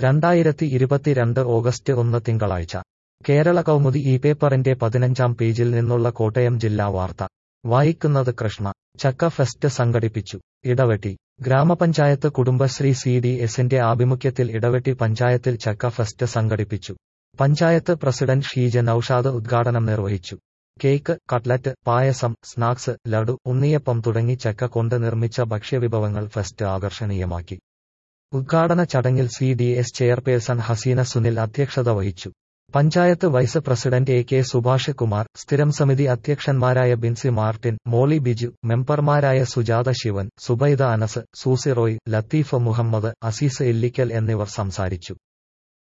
രണ്ടായിരത്തി ഇരുപത്തിരണ്ട് ഓഗസ്റ്റ് ഒന്ന് തിങ്കളാഴ്ച കേരള കൗമുദി ഈ പേപ്പറിന്റെ പതിനഞ്ചാം പേജിൽ നിന്നുള്ള കോട്ടയം ജില്ലാ വാർത്ത വായിക്കുന്നത് കൃഷ്ണ ചക്ക ഫെസ്റ്റ് സംഘടിപ്പിച്ചു ഇടവെട്ടി ഗ്രാമപഞ്ചായത്ത് കുടുംബശ്രീ സി ഡി എസിന്റെ ആഭിമുഖ്യത്തിൽ ഇടവെട്ടി പഞ്ചായത്തിൽ ചക്ക ഫെസ്റ്റ് സംഘടിപ്പിച്ചു പഞ്ചായത്ത് പ്രസിഡന്റ് ഷീജ നൌഷാദ് ഉദ്ഘാടനം നിർവഹിച്ചു cake cutlet payasam snacks laddu unniyappam തുടങ്ങി ചക്ക കൊണ്ട് നിർമ്മിച്ച ഭക്ഷ്യവിഭവങ്ങൾ ഫെസ്റ്റ് ആകർഷണീയമാക്കി ഉദ്ഘാടന ചടങ്ങിൽ C D S chairperson Haseena Sunil അധ്യക്ഷത വഹിച്ചു panchayat vice president A K Subhash Kumar സ്ഥിരം സമിതി അധ്യക്ഷന്മാരായ ബിൻസി മാർട്ടിൻ മോളി ബിജു മെമ്പർമാരായ സുജാത ശിവൻ സുബൈദ അനസ് സൂസി റോയ് ലത്തീഫ് മുഹമ്മദ് അസീസ് ഇല്ലിക്കൽ എന്നിവർ സംസാരിച്ചു